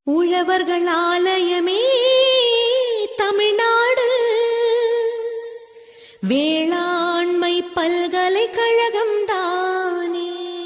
உழவர்கள் ஆலயமே தமிழ்நாடு வேளாண்மை பல்கலைக்கழகம் தானே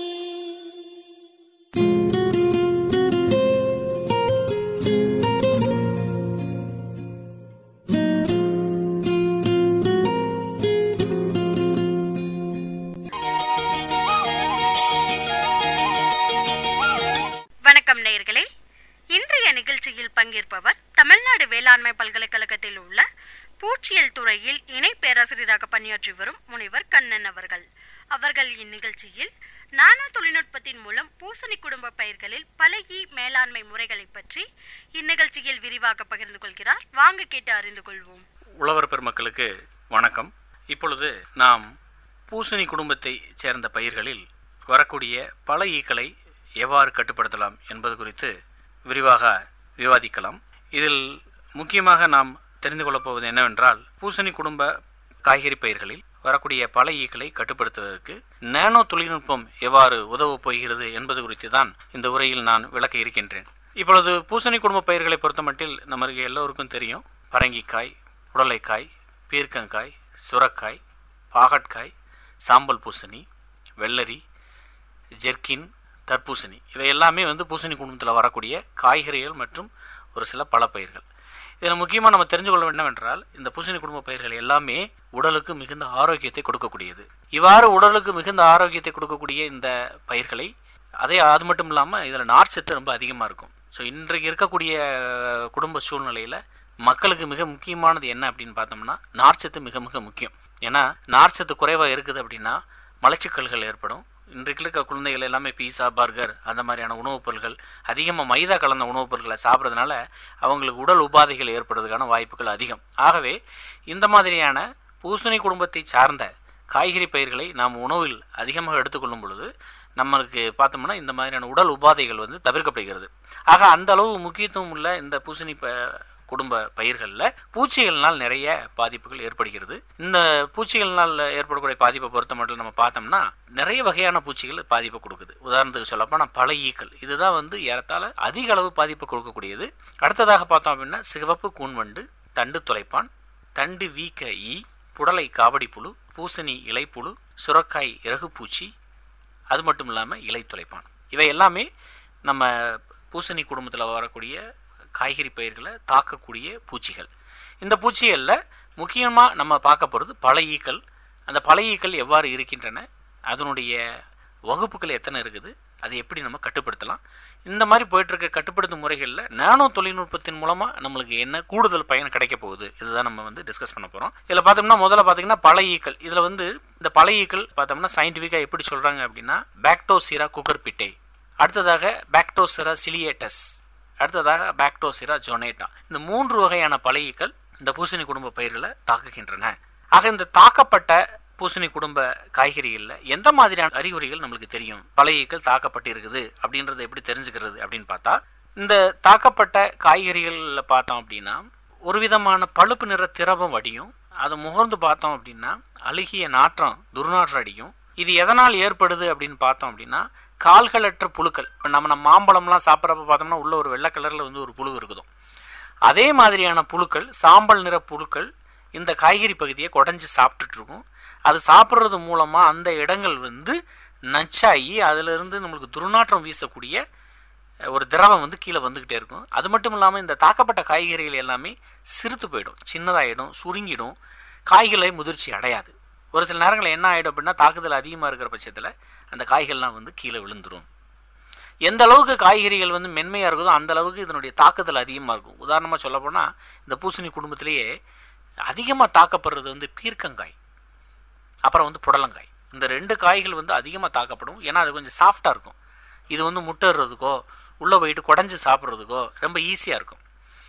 வணக்கம் நேயர்களே இன்றைய நிகழ்ச்சியில் பங்கேற்பவர் தமிழ்நாடு வேளாண்மை பல்கலைக்கழகத்தில் உள்ள பூச்சியல் துறையில் இணை பேராசிரியராக பணியாற்றி வரும் முனைவர் கண்ணன் அவர்கள் அவர்கள் இந்நிகழ்ச்சியில் நானோ தொழில்நுட்பத்தின் மூலம் பூசணி குடும்ப பயிர்களில் பழகி மேலாண்மை முறைகளை பற்றி இந்நிகழ்ச்சியில் விரிவாக பகிர்ந்து கொள்கிறார் வாங்க கேட்டு அறிந்து கொள்வோம் உழவர் பெருமக்களுக்கு வணக்கம் இப்பொழுது நாம் பூசணி குடும்பத்தைச் சேர்ந்த பயிர்களில் வரக்கூடிய பல ஈக்களை எவ்வாறு கட்டுப்படுத்தலாம் என்பது குறித்து விரிவாக விவாதிக்கலாம் இதில் முக்கியமாக நாம் தெரிந்து கொள்ளப் போவது என்னவென்றால் பூசணி குடும்ப காய்கறி பயிர்களில் வரக்கூடிய பல ஈக்களை கட்டுப்படுத்துவதற்கு நானோ தொழில்நுட்பம் எவ்வாறு உதவப் போகிறது என்பது குறித்து தான் இந்த உரையில் நான் விளக்க இருக்கின்றேன் இப்பொழுது பூசணி குடும்ப பயிர்களை பொறுத்தமட்டில் நமக்கு எல்லோருக்கும் தெரியும் பரங்கிக்காய் புடலைக்காய் பீர்க்கங்காய் சுரக்காய் பாகற்காய் சாம்பல் பூசணி வெள்ளரி ஜெர்கின் தர்பூசணி இவை எல்லாமே வந்து பூசணி குடும்பத்தில் வரக்கூடிய காய்கறிகள் மற்றும் ஒரு சில பழப்பயிர்கள் இதில் முக்கியமாக நம்ம தெரிஞ்சு கொள்ள வேண்டும் என்றால் இந்த பூசணி குடும்ப பயிர்கள் எல்லாமே உடலுக்கு மிகுந்த ஆரோக்கியத்தை கொடுக்கக்கூடியது இவ்வாறு உடலுக்கு மிகுந்த ஆரோக்கியத்தை கொடுக்கக்கூடிய இந்த பயிர்களை அதே அது மட்டும் இல்லாமல் இதில் நார்ச்சத்து ரொம்ப அதிகமாக இருக்கும் ஸோ இன்றைக்கு இருக்கக்கூடிய குடும்ப சூழ்நிலையில் மக்களுக்கு மிக முக்கியமானது என்ன அப்படின்னு பார்த்தோம்னா நார்ச்சத்து மிக மிக முக்கியம் ஏன்னா நார்ச்சத்து குறைவாக இருக்குது அப்படின்னா மலச்சிக்கல்கள் ஏற்படும் இன்றைக்கு இருக்க குழந்தைகள் எல்லாமே பீஸா பர்கர் அந்த மாதிரியான உணவுப் பொருட்கள் அதிகமாக மைதா கலந்த உணவுப் பொருட்களை சாப்பிட்றதுனால அவங்களுக்கு உடல் உபாதைகள் ஏற்படுறதுக்கான வாய்ப்புகள் அதிகம் ஆகவே இந்த மாதிரியான பூசணி குடும்பத்தை சார்ந்த காய்கறி பயிர்களை நாம் உணவில் அதிகமாக எடுத்துக்கொள்ளும் பொழுது நம்மளுக்கு பார்த்தோம்னா இந்த மாதிரியான உடல் உபாதைகள் வந்து தவிர்க்கப்படுகிறது ஆக அந்த அளவு முக்கியத்துவம் உள்ள இந்த பூசணி ப குடும்ப பயிர்களில் பூச்சிகள்னால் நிறைய பாதிப்புகள் ஏற்படுகிறது இந்த பூச்சிகள்னால் ஏற்படக்கூடிய பாதிப்பை பொறுத்த மட்டும் நம்ம பார்த்தோம்னா நிறைய வகையான பூச்சிகள் பாதிப்பை கொடுக்குது உதாரணத்துக்கு சொல்லப்போனால் பல ஈக்கள் இதுதான் வந்து ஏறத்தாழ அதிக அளவு பாதிப்பை கொடுக்கக்கூடியது அடுத்ததாக பார்த்தோம் அப்படின்னா சிவப்பு கூன்வண்டு தண்டு துளைப்பான் தண்டு வீக்க ஈ புடலை காவடி புழு பூசணி இலைப்புழு சுரக்காய் இறகுப்பூச்சி அது மட்டும் இல்லாமல் இலை துளைப்பான் இவை எல்லாமே நம்ம பூசணி குடும்பத்தில் வரக்கூடிய காய்கறி பயிர்களை தாக்கக்கூடிய பூச்சிகள் இந்த பூச்சிகளில் முக்கியமாக நம்ம பார்க்க போகிறது பல ஈக்கள் அந்த பல ஈக்கள் எவ்வாறு இருக்கின்றன அதனுடைய வகுப்புகள் எத்தனை இருக்குது அதை எப்படி நம்ம கட்டுப்படுத்தலாம் இந்த மாதிரி போயிட்டுருக்க கட்டுப்படுத்தும் முறைகளில் நானோ தொழில்நுட்பத்தின் மூலமாக நம்மளுக்கு என்ன கூடுதல் பயன் கிடைக்க போகுது இதுதான் நம்ம வந்து டிஸ்கஸ் பண்ண போகிறோம் இதில் பார்த்தோம்னா முதல்ல பார்த்தீங்கன்னா பல ஈக்கள் இதில் வந்து இந்த பல ஈக்கள் பார்த்தோம்னா சயின்டிஃபிக்காக எப்படி சொல்கிறாங்க அப்படின்னா பேக்டோசிரா குக்கர் பிட்டை அடுத்ததாக பேக்டோசிரா சிலியேட்டஸ் அடுத்ததாக பேக்டோசிரா ஜொனேட்டா இந்த மூன்று வகையான பழையீக்கள் இந்த பூசணி குடும்ப பயிர்களை தாக்குகின்றன ஆக இந்த தாக்கப்பட்ட பூசணி குடும்ப காய்கறிகளில் எந்த மாதிரியான அறிகுறிகள் நம்மளுக்கு தெரியும் பழையீக்கள் தாக்கப்பட்டு இருக்குது அப்படின்றத எப்படி தெரிஞ்சுக்கிறது அப்படின்னு பார்த்தா இந்த தாக்கப்பட்ட காய்கறிகளில் பார்த்தோம் அப்படின்னா ஒரு விதமான பழுப்பு நிற திரவம் வடியும் அதை முகர்ந்து பார்த்தோம் அப்படின்னா அழுகிய நாற்றம் துர்நாற்றம் அடிக்கும் இது எதனால் ஏற்படுது அப்படின்னு பார்த்தோம் அப்படின்னா கால்களற்ற புழுக்கள் இப்போ நம்ம நம்ம மாம்பழம்லாம் சாப்பிட்றப்ப பார்த்தோம்னா உள்ள ஒரு வெள்ளை கலரில் வந்து ஒரு புழு இருக்குதும் அதே மாதிரியான புழுக்கள் சாம்பல் நிற புழுக்கள் இந்த காய்கறி பகுதியை குடஞ்சி சாப்பிட்டுட்டு இருக்கும் அது சாப்பிட்றது மூலமாக அந்த இடங்கள் வந்து நச்சாகி அதிலிருந்து நம்மளுக்கு துர்நாற்றம் வீசக்கூடிய ஒரு திரவம் வந்து கீழே வந்துக்கிட்டே இருக்கும் அது மட்டும் இல்லாமல் இந்த தாக்கப்பட்ட காய்கறிகள் எல்லாமே சிறுத்து போயிடும் சின்னதாகிடும் சுருங்கிடும் காய்களை முதிர்ச்சி அடையாது ஒரு சில நேரங்களில் என்ன ஆகிடும் அப்படின்னா தாக்குதல் அதிகமாக இருக்கிற பட்சத்தில் அந்த காய்கள்லாம் வந்து கீழே விழுந்துடும் எந்த அளவுக்கு காய்கறிகள் வந்து மென்மையாக இருக்குதோ அந்த அளவுக்கு இதனுடைய தாக்குதல் அதிகமாக இருக்கும் உதாரணமாக சொல்ல போனால் இந்த பூசணி குடும்பத்திலேயே அதிகமாக தாக்கப்படுறது வந்து பீர்க்கங்காய் அப்புறம் வந்து புடலங்காய் இந்த ரெண்டு காய்கள் வந்து அதிகமாக தாக்கப்படும் ஏன்னா அது கொஞ்சம் சாஃப்டாக இருக்கும் இது வந்து முட்டைறதுக்கோ உள்ளே போயிட்டு குடஞ்சி சாப்பிட்றதுக்கோ ரொம்ப ஈஸியாக இருக்கும்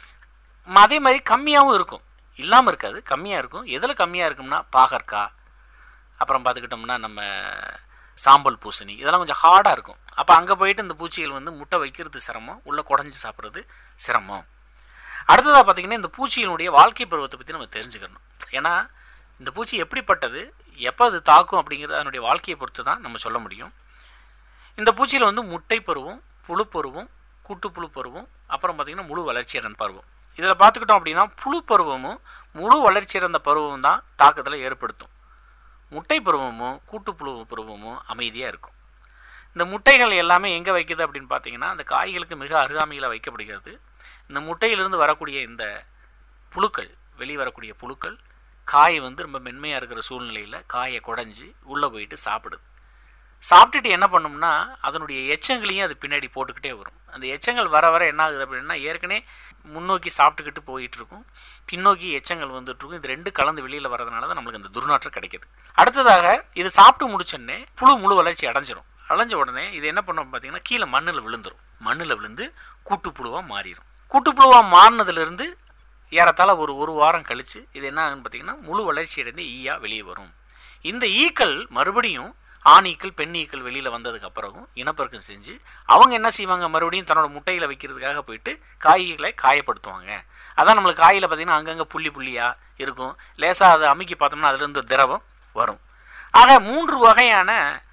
அதே மாதிரி கம்மியாகவும் இருக்கும் இல்லாமல் இருக்காது கம்மியாக இருக்கும் எதில் கம்மியாக இருக்கும்னா பாகற்காய் அப்புறம் பார்த்துக்கிட்டோம்னா நம்ம சாம்பல் பூசணி இதெல்லாம் கொஞ்சம் ஹார்டாக இருக்கும் அப்போ அங்கே போயிட்டு இந்த பூச்சிகள் வந்து முட்டை வைக்கிறது சிரமம் உள்ளே குடஞ்சி சாப்பிட்றது சிரமம் அடுத்ததாக பார்த்திங்கன்னா இந்த பூச்சிகளுடைய வாழ்க்கை பருவத்தை பற்றி நம்ம தெரிஞ்சுக்கணும் ஏன்னா இந்த பூச்சி எப்படிப்பட்டது எப்போ அது தாக்கும் அப்படிங்கிறது அதனுடைய வாழ்க்கையை பொறுத்து தான் நம்ம சொல்ல முடியும் இந்த பூச்சியில் வந்து முட்டை பருவம் புழு பருவம் கூட்டுப்புழு பருவம் அப்புறம் பார்த்தீங்கன்னா முழு வளர்ச்சி அடைந்த பருவம் இதில் பார்த்துக்கிட்டோம் அப்படின்னா புழு பருவமும் முழு வளர்ச்சி அடைந்த பருவம் தான் தாக்கத்தில் ஏற்படுத்தும் முட்டை பருவமும் கூட்டுப்புழு பருவமும் அமைதியாக இருக்கும் இந்த முட்டைகள் எல்லாமே எங்கே வைக்குது அப்படின்னு பார்த்தீங்கன்னா அந்த காய்களுக்கு மிக அருகாமையில் வைக்கப்படுகிறது இந்த முட்டையிலிருந்து வரக்கூடிய இந்த புழுக்கள் வெளியே வரக்கூடிய புழுக்கள் காய் வந்து ரொம்ப மென்மையாக இருக்கிற சூழ்நிலையில் காயை குடஞ்சி உள்ளே போயிட்டு சாப்பிடுது சாப்பிட்டுட்டு என்ன பண்ணும்னா அதனுடைய எச்சங்களையும் அது பின்னாடி போட்டுக்கிட்டே வரும் அந்த எச்சங்கள் வர வர என்ன ஆகுது அப்படின்னா ஏற்கனவே முன்னோக்கி சாப்பிட்டுக்கிட்டு போயிட்டு இருக்கும் பின்னோக்கி எச்சங்கள் வந்துட்டு இருக்கும் இது ரெண்டு கலந்து வெளியில் வரதுனால தான் நம்மளுக்கு அந்த துர்நாற்றம் கிடைக்குது அடுத்ததாக இது சாப்பிட்டு முடிச்சோடனே புழு முழு வளர்ச்சி அடைஞ்சிரும் அடைஞ்ச உடனே இது என்ன பண்ணும் பார்த்தீங்கன்னா கீழே மண்ணில் விழுந்துரும் மண்ணில் விழுந்து கூட்டுப்புழுவாக மாறிடும் கூட்டுப்புழுவாக மாறினதுலேருந்து ஏறத்தாழ ஒரு ஒரு வாரம் கழித்து இது என்ன ஆகுன்னு பார்த்தீங்கன்னா முழு வளர்ச்சி அடைந்து ஈயா வெளியே வரும் இந்த ஈக்கள் மறுபடியும் ஆண் ஈக்கள் பெண் ஈக்கள் வெளியில் வந்ததுக்கு அப்புறம் இனப்பெருக்கம் செஞ்சு அவங்க என்ன செய்வாங்க மறுபடியும் தன்னோட முட்டையில் வைக்கிறதுக்காக போயிட்டு காய்களை காயப்படுத்துவாங்க அதான் நம்மளுக்கு காயில் பார்த்தீங்கன்னா அங்கங்கே புள்ளி புள்ளியாக இருக்கும் லேசாக அதை அமுக்கி பார்த்தோம்னா அதுலேருந்து திரவம் வரும் ஆக மூன்று வகையான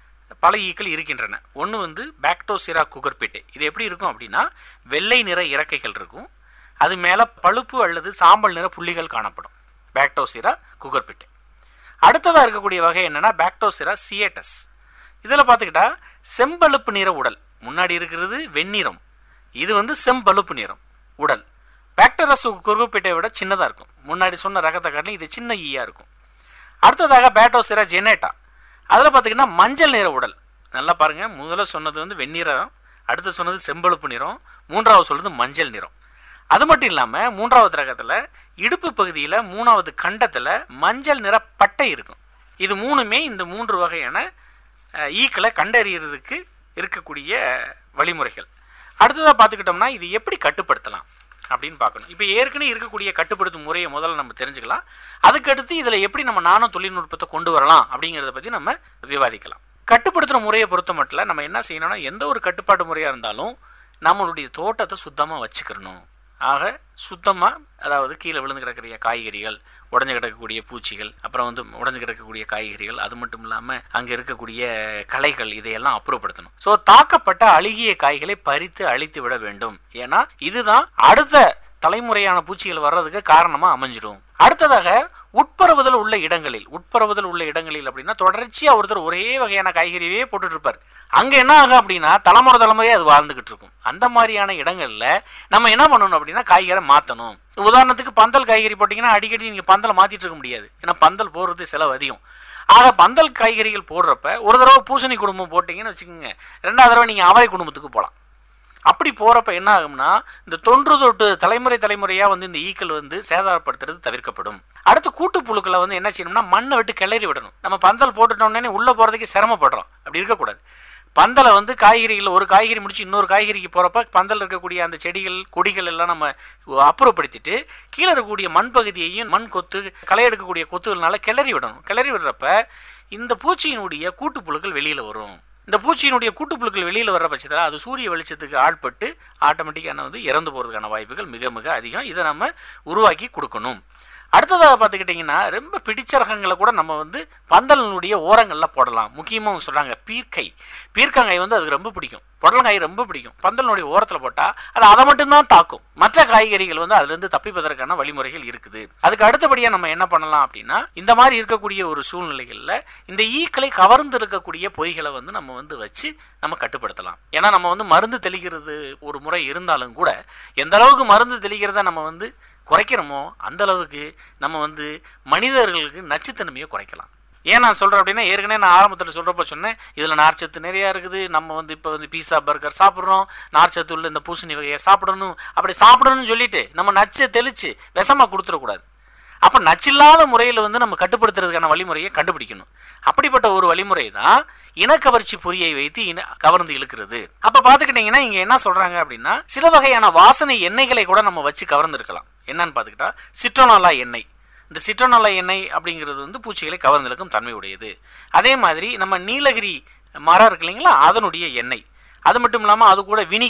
பல ஈக்கள் இருக்கின்றன ஒன்று வந்து பேக்டோசிரா குகர்பேட்டை இது எப்படி இருக்கும் அப்படின்னா வெள்ளை நிற இறக்கைகள் இருக்கும் அது மேலே பழுப்பு அல்லது சாம்பல் நிற புள்ளிகள் காணப்படும் பேக்டோசிரா குகர்பேட்டை அடுத்ததாக இருக்கக்கூடிய வகை என்னன்னா பேக்டோசிரா சியேட்டஸ் இதில் பார்த்துக்கிட்டா செம்பழுப்பு நிற உடல் முன்னாடி இருக்கிறது வெண்ணிறம் இது வந்து செம்பழுப்பு நிறம் உடல் பேக்டரஸ் குறுகுப்பேட்டை விட சின்னதாக இருக்கும் முன்னாடி சொன்ன ரகத்தை காட்டிலும் இது சின்ன ஈயா இருக்கும் அடுத்ததாக பேட்டோசிரா ஜெனேட்டா அதில் பார்த்திங்கன்னா மஞ்சள் நிற உடல் நல்லா பாருங்கள் முதல்ல சொன்னது வந்து வெண்ணிறம் அடுத்து சொன்னது செம்பழுப்பு நிறம் மூன்றாவது சொல்றது மஞ்சள் நிறம் அது மட்டும் இல்லாமல் மூன்றாவது ரகத்தில் இடுப்பு பகுதியில் மூணாவது கண்டத்தில் மஞ்சள் நிற பட்டை இருக்கும் இது மூணுமே இந்த மூன்று வகையான அஹ், ஈக்களை கண்டறியறதுக்கு இருக்கக்கூடிய வழிமுறைகள் அடுத்ததாக பார்த்துக்கிட்டோம்னா இது எப்படி கட்டுப்படுத்தலாம் அப்படின்னு பார்க்கணும் இப்போ ஏற்கனவே இருக்கக்கூடிய கட்டுப்படுத்தும் முறையை முதல்ல நம்ம தெரிஞ்சுக்கலாம் அதுக்கடுத்து இதில் எப்படி நம்ம நானோ தொழில்நுட்பத்தை கொண்டு வரலாம் அப்படிங்கிறத பற்றி நம்ம விவாதிக்கலாம் கட்டுப்படுத்துகிற முறையை பொறுத்த மட்டும் நம்ம என்ன செய்யணும்னா எந்த ஒரு கட்டுப்பாட்டு முறையாக இருந்தாலும் நம்மளுடைய தோட்டத்தை சுத்தமாக வச்சுக்கிறணும் ஆக சுத்தமாக அதாவது கீழே விழுந்து கிடக்கிற காய்கறிகள் உடஞ்சு கிடக்கக்கூடிய பூச்சிகள் அப்புறம் வந்து உடஞ்சு கிடக்கக்கூடிய காய்கறிகள் அது மட்டும் இல்லாமல் அங்கே இருக்கக்கூடிய களைகள் இதையெல்லாம் அப்புறப்படுத்தணும் ஸோ தாக்கப்பட்ட அழுகிய காய்களை பறித்து அழித்து விட வேண்டும் ஏன்னா இதுதான் அடுத்த தலைமுறையான பூச்சிகள் வர்றதுக்கு காரணமா அமைஞ்சிடும் அடுத்ததாக உட்பருவதல் உள்ள இடங்களில் உட்பருவதல் உள்ள இடங்களில் அப்படின்னா தொடர்ச்சியா ஒருத்தர் ஒரே வகையான காய்கறியவே போட்டுட்டு இருப்பார் அங்க என்ன ஆகும் அப்படின்னா தலைமுறை தலைமுறையா அது வாழ்ந்துகிட்டு இருக்கும் அந்த மாதிரியான இடங்கள்ல நம்ம என்ன பண்ணணும் அப்படின்னா காய்கறி மாத்தணும் உதாரணத்துக்கு பந்தல் காய்கறி போட்டீங்கன்னா அடிக்கடி நீங்க பந்தலை மாத்திட்டு இருக்க முடியாது ஏன்னா பந்தல் போடுறது செலவு அதிகம் ஆக பந்தல் காய்கறிகள் போடுறப்ப ஒரு தடவை பூசணி குடும்பம் போட்டீங்கன்னு வச்சுக்கோங்க ரெண்டாவது தடவை நீங்க அவரை குடும்பத்துக்கு போகலாம் அப்படி போறப்ப என்ன ஆகும்னா இந்த தொன்று தொட்டு தலைமுறை தலைமுறையா வந்து இந்த ஈக்கள் வந்து சேதாரப்படுத்துறது தவிர்க்கப்படும் அடுத்து கூட்டு புழுக்களை வந்து என்ன செய்யணும்னா மண்ணை விட்டு கிளறி விடணும் நம்ம பந்தல் போட்டுட்டோம்னே உள்ள போறதுக்கு சிரமப்படுறோம் அப்படி இருக்கக்கூடாது பந்தலை வந்து காய்கறிகள் ஒரு காய்கறி முடிச்சு இன்னொரு காய்கறிக்கு போறப்ப பந்தல் இருக்கக்கூடிய அந்த செடிகள் கொடிகள் எல்லாம் நம்ம அப்புறப்படுத்திட்டு கீழே இருக்கக்கூடிய மண் பகுதியையும் மண் கொத்து களை எடுக்கக்கூடிய கொத்துகள்னால கிளறி விடணும் கிளறி விடுறப்ப இந்த பூச்சியினுடைய கூட்டுப்புழுக்கள் வெளியில வரும் இந்த பூச்சியினுடைய கூட்டுப்புழுக்கள் வெளியில் வர்ற பட்சத்தில் அது சூரிய வெளிச்சத்துக்கு ஆட்பட்டு ஆட்டோமேட்டிக்கான வந்து இறந்து போகிறதுக்கான வாய்ப்புகள் மிக மிக அதிகம் இதை நம்ம உருவாக்கி கொடுக்கணும் அடுத்ததாக பார்த்துக்கிட்டிங்கன்னா ரொம்ப பிடிச்ச ரகங்களை கூட நம்ம வந்து பந்தலினுடைய ஓரங்களில் போடலாம் முக்கியமாக சொல்கிறாங்க பீர்க்கை பீர்க்கங்காய் வந்து அதுக்கு ரொம்ப பிடிக்கும் புடலங்காய் ரொம்ப பிடிக்கும் பந்தலினுடைய ஓரத்தில் போட்டால் அது அதை மட்டும்தான் தாக்கும் மற்ற காய்கறிகள் வந்து அதுலேருந்து தப்பிப்பதற்கான வழிமுறைகள் இருக்குது அதுக்கு அடுத்தபடியாக நம்ம என்ன பண்ணலாம் அப்படின்னா இந்த மாதிரி இருக்கக்கூடிய ஒரு சூழ்நிலைகளில் இந்த ஈக்களை கவர்ந்து இருக்கக்கூடிய பொய்களை வந்து நம்ம வந்து வச்சு நம்ம கட்டுப்படுத்தலாம் ஏன்னா நம்ம வந்து மருந்து தெளிக்கிறது ஒரு முறை இருந்தாலும் கூட எந்த அளவுக்கு மருந்து தெளிக்கிறத நம்ம வந்து குறைக்கிறோமோ அந்த அளவுக்கு நம்ம வந்து மனிதர்களுக்கு நச்சுத்தன்மையை குறைக்கலாம் ஏன் நான் சொல்கிறேன் அப்படின்னா ஏற்கனவே நான் ஆரம்பத்தில் சொல்கிறப்ப சொன்னேன் இதில் நார்ச்சத்து நிறையா இருக்குது நம்ம வந்து இப்போ வந்து பீஸா பர்கர் சாப்பிட்றோம் நார்ச்சத்து உள்ள இந்த பூசணி வகையை சாப்பிடணும் அப்படி சாப்பிடணும்னு சொல்லிட்டு நம்ம நச்சை தெளித்து விஷமாக கொடுத்துடக்கூடாது அப்போ நச்சில்லாத முறையில் வந்து நம்ம கட்டுப்படுத்துறதுக்கான வழிமுறையை கண்டுபிடிக்கணும் அப்படிப்பட்ட ஒரு வழிமுறை தான் இனக்கவர்ச்சி பொறியை வைத்து இன கவர்ந்து இழுக்கிறது அப்போ பார்த்துக்கிட்டிங்கன்னா இங்கே என்ன சொல்கிறாங்க அப்படின்னா சில வகையான வாசனை எண்ணெய்களை கூட நம்ம வச்சு கவர்ந்து இருக்கலாம் என்னன்னு பார்த்துக்கிட்டா சிட்ரோனாலா எண்ணெய் இந்த சிட்ரோனோலா எண்ணெய் அப்படிங்கிறது வந்து பூச்சிகளை கவர்ந்திருக்கும் தன்மை உடையது அதே மாதிரி நம்ம நீலகிரி மரம் இருக்கு இல்லைங்களா அதனுடைய எண்ணெய் அது மட்டும் இல்லாமல் அது கூட வினிகர்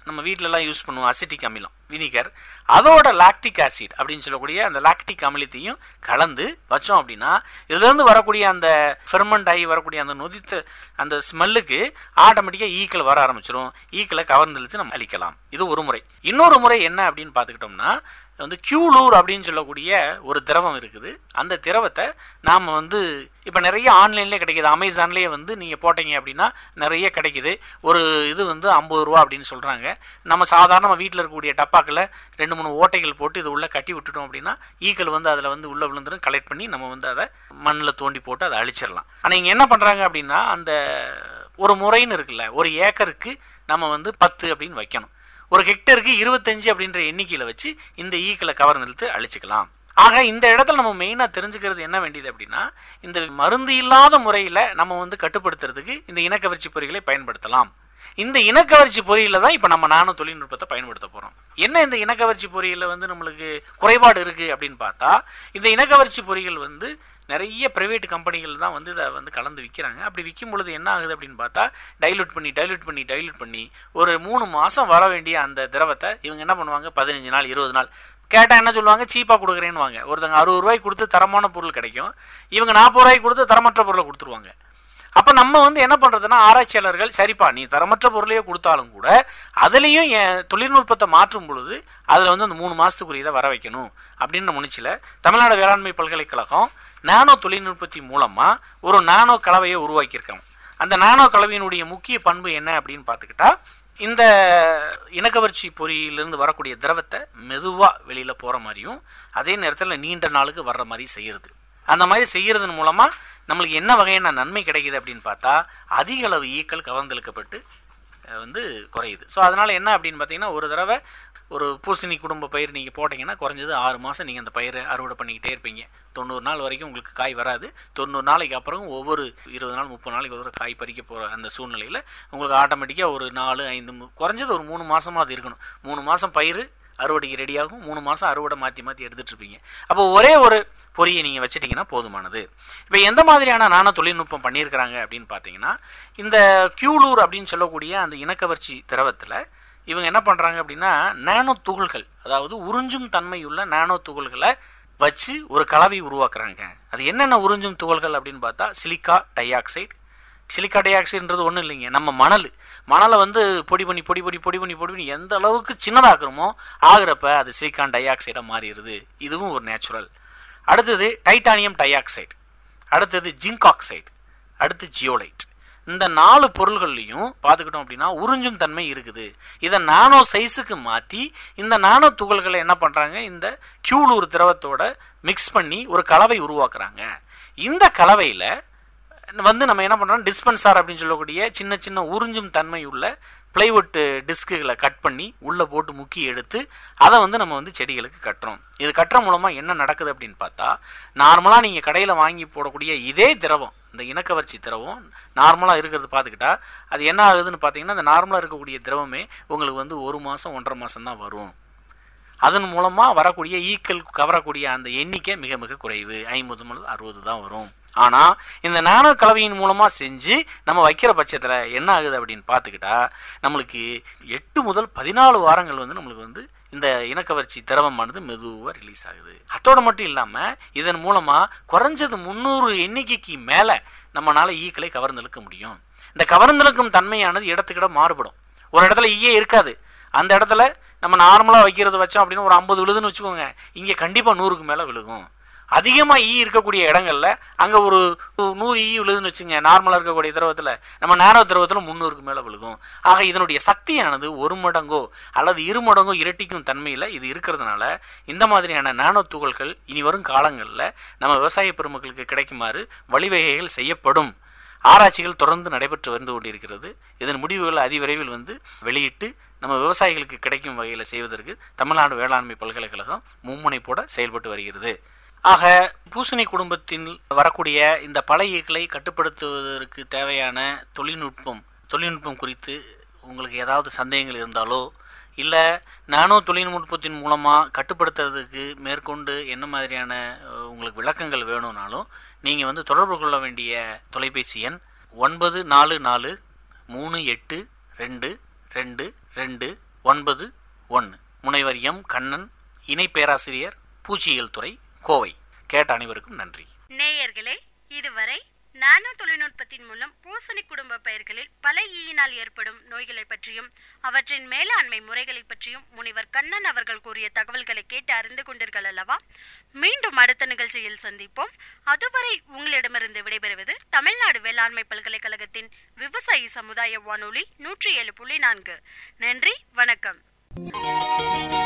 நம்ம வீட்டிலலாம் யூஸ் பண்ணுவோம் அசிட்டிக் அமிலம் வினிகர் அதோட லாக்டிக் ஆசிட் அப்படின்னு சொல்லக்கூடிய அந்த லாக்டிக் அமிலத்தையும் கலந்து வச்சோம் அப்படின்னா இதுலேருந்து வரக்கூடிய அந்த ஃபெர்மெண்ட் ஆகி வரக்கூடிய அந்த நொதித்த அந்த ஸ்மெல்லுக்கு ஆட்டோமேட்டிக்காக ஈக்கள் வர ஆரம்பிச்சிரும் ஈக்களை கவர்ந்தெழுத்து நம்ம அழிக்கலாம் இது ஒரு முறை இன்னொரு முறை என்ன அப்படின்னு பார்த்துக்கிட்டோம்னா வந்து கியூலூர் அப்படின்னு சொல்லக்கூடிய ஒரு திரவம் இருக்குது அந்த திரவத்தை நாம் வந்து இப்போ நிறைய ஆன்லைன்லேயே கிடைக்கிது அமேசான்லேயே வந்து நீங்கள் போட்டீங்க அப்படின்னா நிறைய கிடைக்குது ஒரு இது வந்து ஐம்பது ரூபா அப்படின்னு சொல்கிறாங்க நம்ம சாதாரண வீட்டில் இருக்கக்கூடிய டப்பாக்கில் ரெண்டு மூணு ஓட்டைகள் போட்டு இது உள்ளே கட்டி விட்டுட்டோம் அப்படின்னா ஈக்கள் வந்து அதில் வந்து உள்ளே விழுந்துடும் கலெக்ட் பண்ணி நம்ம வந்து அதை மண்ணில் தோண்டி போட்டு அதை அழிச்சிடலாம் ஆனால் இங்கே என்ன பண்ணுறாங்க அப்படின்னா அந்த ஒரு முறைன்னு இருக்குல்ல ஒரு ஏக்கருக்கு நம்ம வந்து பத்து அப்படின்னு வைக்கணும் ஒரு ஹெக்டருக்கு இருபத்தஞ்சு அப்படின்ற எண்ணிக்கையில் வச்சு இந்த ஈக்களை கவர் நிறுத்து அழிச்சுக்கலாம் ஆக இந்த இடத்துல நம்ம மெயினாக தெரிஞ்சுக்கிறது என்ன வேண்டியது அப்படின்னா இந்த மருந்து இல்லாத முறையில் நம்ம வந்து கட்டுப்படுத்துறதுக்கு இந்த இனக்கவர்ச்சி பொறிகளை பயன்படுத்தலாம் இந்த இனக்கவர்ச்சி பொறியில தான் இப்போ நம்ம நானோ தொழில்நுட்பத்தை பயன்படுத்த போகிறோம் என்ன இந்த இனக்கவர்ச்சி பொறியில வந்து நம்மளுக்கு குறைபாடு இருக்குது அப்படின்னு பார்த்தா இந்த இனக்கவர்ச்சி பொறிகள் வந்து நிறைய பிரைவேட் கம்பெனிகள் தான் வந்து இதை வந்து கலந்து விற்கிறாங்க அப்படி விற்கும் பொழுது என்ன ஆகுது அப்படின்னு பார்த்தா டைலூட் பண்ணி டைலூட் பண்ணி டைலூட் பண்ணி ஒரு மூணு மாதம் வர வேண்டிய அந்த திரவத்தை இவங்க என்ன பண்ணுவாங்க பதினஞ்சு நாள் இருபது நாள் கேட்டால் என்ன சொல்லுவாங்க சீப்பாக கொடுக்குறேன்னு வாங்க ஒருத்தங்க அறுபது ரூபாய்க்கு கொடுத்து தரமான பொருள் கிடைக்கும் இவங்க நாற்பது ரூபாய்க்கு கொடுத்து தரமற்ற பொருளை கொடுத்துருவாங்க அப்போ நம்ம வந்து என்ன பண்ணுறதுன்னா ஆராய்ச்சியாளர்கள் சரிப்பா நீ தரமற்ற பொருளையே கொடுத்தாலும் கூட அதுலேயும் என் தொழில்நுட்பத்தை மாற்றும் பொழுது அதில் வந்து அந்த மூணு மாதத்துக்குரியதை வர வைக்கணும் அப்படின்னு முனிச்சில் தமிழ்நாடு வேளாண்மை பல்கலைக்கழகம் நானோ தொழில்நுட்பத்தின் மூலமாக ஒரு நானோ கலவையை உருவாக்கியிருக்காங்க அந்த நானோ கலவையினுடைய முக்கிய பண்பு என்ன அப்படின்னு பார்த்துக்கிட்டா இந்த இனக்கவர்ச்சி பொறியிலிருந்து வரக்கூடிய திரவத்தை மெதுவாக வெளியில் போகிற மாதிரியும் அதே நேரத்தில் நீண்ட நாளுக்கு வர்ற மாதிரி செய்கிறது அந்த மாதிரி செய்கிறதன் மூலமாக நம்மளுக்கு என்ன வகையான நன்மை கிடைக்குது அப்படின்னு பார்த்தா அதிக அளவு ஈக்கள் கவர்ந்தெழுக்கப்பட்டு வந்து குறையுது ஸோ அதனால் என்ன அப்படின்னு பார்த்தீங்கன்னா ஒரு தடவை ஒரு பூசணி குடும்ப பயிர் நீங்கள் போட்டிங்கன்னா குறைஞ்சது ஆறு மாதம் நீங்கள் அந்த பயிரை அறுவடை பண்ணிக்கிட்டே இருப்பீங்க தொண்ணூறு நாள் வரைக்கும் உங்களுக்கு காய் வராது தொண்ணூறு நாளைக்கு அப்புறம் ஒவ்வொரு இருபது நாள் முப்பது நாளைக்கு ஒரு காய் பறிக்க போகிற அந்த சூழ்நிலையில் உங்களுக்கு ஆட்டோமேட்டிக்காக ஒரு நாலு ஐந்து குறைஞ்சது ஒரு மூணு மாதமாக அது இருக்கணும் மூணு மாதம் பயிர் அறுவடைக்கு ரெடியாகும் மூணு மாதம் அறுவடை மாற்றி மாற்றி எடுத்துகிட்டு இருப்பீங்க அப்போ ஒரே ஒரு பொறியை நீங்கள் வச்சுட்டிங்கன்னா போதுமானது இப்போ எந்த மாதிரியான நானோ தொழில்நுட்பம் பண்ணியிருக்கிறாங்க அப்படின்னு பார்த்தீங்கன்னா இந்த கியூலூர் அப்படின்னு சொல்லக்கூடிய அந்த இனக்கவர்ச்சி திரவத்தில் இவங்க என்ன பண்ணுறாங்க அப்படின்னா நானோ துகள்கள் அதாவது உறிஞ்சும் தன்மையுள்ள நானோ துகள்களை வச்சு ஒரு கலவை உருவாக்குறாங்க அது என்னென்ன உறிஞ்சும் துகள்கள் அப்படின்னு பார்த்தா சிலிக்கா டை ஆக்சைடு சிலிக்கா டை ஆக்சைடுன்றது ஒன்றும் இல்லைங்க நம்ம மணல் மணலை வந்து பொடி பண்ணி பொடி பண்ணி பொடி பண்ணி பொடி பண்ணி எந்த அளவுக்கு சின்னதாக்குறோமோ ஆகிறப்ப அது சிலிக்கான் டை ஆக்சைடாக மாறிடுது இதுவும் ஒரு நேச்சுரல் அடுத்தது டைட்டானியம் டை ஆக்சைடு அடுத்தது ஜிங்க் ஆக்சைடு அடுத்து ஜியோலைட் இந்த நாலு பொருள்கள்லையும் பார்த்துக்கிட்டோம் அப்படின்னா உறிஞ்சும் தன்மை இருக்குது இதை நானோ சைஸுக்கு மாற்றி இந்த நானோ துகள்களை என்ன பண்ணுறாங்க இந்த கியூலூர் திரவத்தோட மிக்ஸ் பண்ணி ஒரு கலவை உருவாக்குறாங்க இந்த கலவையில் வந்து நம்ம என்ன பண்ணுறோம் டிஸ்பென்சார் அப்படின்னு சொல்லக்கூடிய சின்ன சின்ன உறிஞ்சும் தன்மை உள்ள பிளைவுட் டிஸ்குகளை கட் பண்ணி உள்ளே போட்டு முக்கி எடுத்து அதை வந்து நம்ம வந்து செடிகளுக்கு கட்டுறோம் இது கட்டுற மூலமாக என்ன நடக்குது அப்படின்னு பார்த்தா நார்மலாக நீங்கள் கடையில் வாங்கி போடக்கூடிய இதே திரவம் இந்த இனக்கவர்ச்சி திரவம் நார்மலாக இருக்கிறது பார்த்துக்கிட்டா அது என்ன ஆகுதுன்னு பார்த்தீங்கன்னா அந்த நார்மலாக இருக்கக்கூடிய திரவமே உங்களுக்கு வந்து ஒரு மாதம் ஒன்றரை மாதம் தான் வரும் அதன் மூலமாக வரக்கூடிய ஈக்கள் கவரக்கூடிய அந்த எண்ணிக்கை மிக மிக குறைவு ஐம்பது முதல் அறுபது தான் வரும் ஆனால் இந்த நானோ கலவையின் மூலமாக செஞ்சு நம்ம வைக்கிற பட்சத்தில் என்ன ஆகுது அப்படின்னு பார்த்துக்கிட்டா நம்மளுக்கு எட்டு முதல் பதினாலு வாரங்கள் வந்து நம்மளுக்கு வந்து இந்த இனக்கவர்ச்சி திரவமானது மெதுவாக ரிலீஸ் ஆகுது அதோட மட்டும் இல்லாமல் இதன் மூலமாக குறைஞ்சது முந்நூறு எண்ணிக்கைக்கு மேலே நம்மளால் ஈக்களை கவர்ந்தெழுக்க முடியும் இந்த கவர்ந்தெழுக்கும் தன்மையானது இடத்துக்கிட மாறுபடும் ஒரு இடத்துல ஈயே இருக்காது அந்த இடத்துல நம்ம நார்மலாக வைக்கிறது வச்சோம் அப்படின்னு ஒரு ஐம்பது விழுதுன்னு வச்சுக்கோங்க இங்கே கண்டிப்பாக நூறுக்கு மேலே விழுகும் அதிகமாக ஈ இருக்கக்கூடிய இடங்கள்ல அங்கே ஒரு நூறு ஈ விழுதுன்னு வச்சுங்க நார்மலாக இருக்கக்கூடிய திரவத்தில் நம்ம நேரோ திரவத்தில் முந்நூறுக்கு மேலே விழுகும் ஆக இதனுடைய சக்தியானது ஒரு மடங்கோ அல்லது இரு மடங்கோ இரட்டிக்கும் தன்மையில் இது இருக்கிறதுனால இந்த மாதிரியான நானோ துகள்கள் இனி வரும் காலங்களில் நம்ம விவசாய பெருமக்களுக்கு கிடைக்குமாறு வழிவகைகள் செய்யப்படும் ஆராய்ச்சிகள் தொடர்ந்து நடைபெற்று வந்து கொண்டிருக்கிறது இதன் முடிவுகள் அதிவிரைவில் வந்து வெளியிட்டு நம்ம விவசாயிகளுக்கு கிடைக்கும் வகையில் செய்வதற்கு தமிழ்நாடு வேளாண்மை பல்கலைக்கழகம் மும்முனைப்போட செயல்பட்டு வருகிறது ஆக பூசணி குடும்பத்தில் வரக்கூடிய இந்த பழையக்களை கட்டுப்படுத்துவதற்கு தேவையான தொழில்நுட்பம் தொழில்நுட்பம் குறித்து உங்களுக்கு ஏதாவது சந்தேகங்கள் இருந்தாலோ இல்லை நானோ தொழில்நுட்பத்தின் மூலமாக கட்டுப்படுத்துறதுக்கு மேற்கொண்டு என்ன மாதிரியான உங்களுக்கு விளக்கங்கள் வேணும்னாலும் நீங்கள் வந்து தொடர்பு கொள்ள வேண்டிய தொலைபேசி எண் ஒன்பது நாலு நாலு மூணு எட்டு ரெண்டு ரெண்டு ரெண்டு ஒன்பது ஒன்று முனைவர் எம் கண்ணன் இணை பேராசிரியர் பூச்சியியல் துறை கோவை கேட்ட அனைவருக்கும் நன்றி நேயர்களே இதுவரை நானோ தொழில்நுட்பத்தின் மூலம் பூசணி குடும்ப பயிர்களில் பல ஈயினால் ஏற்படும் நோய்களை பற்றியும் அவற்றின் மேலாண்மை முறைகளை பற்றியும் முனிவர் கண்ணன் அவர்கள் கூறிய தகவல்களை கேட்டு அறிந்து கொண்டீர்கள் அல்லவா மீண்டும் அடுத்த நிகழ்ச்சியில் சந்திப்போம் அதுவரை உங்களிடமிருந்து விடைபெறுவது தமிழ்நாடு வேளாண்மை பல்கலைக்கழகத்தின் விவசாயி சமுதாய வானொலி நூற்றி ஏழு புள்ளி நான்கு நன்றி வணக்கம்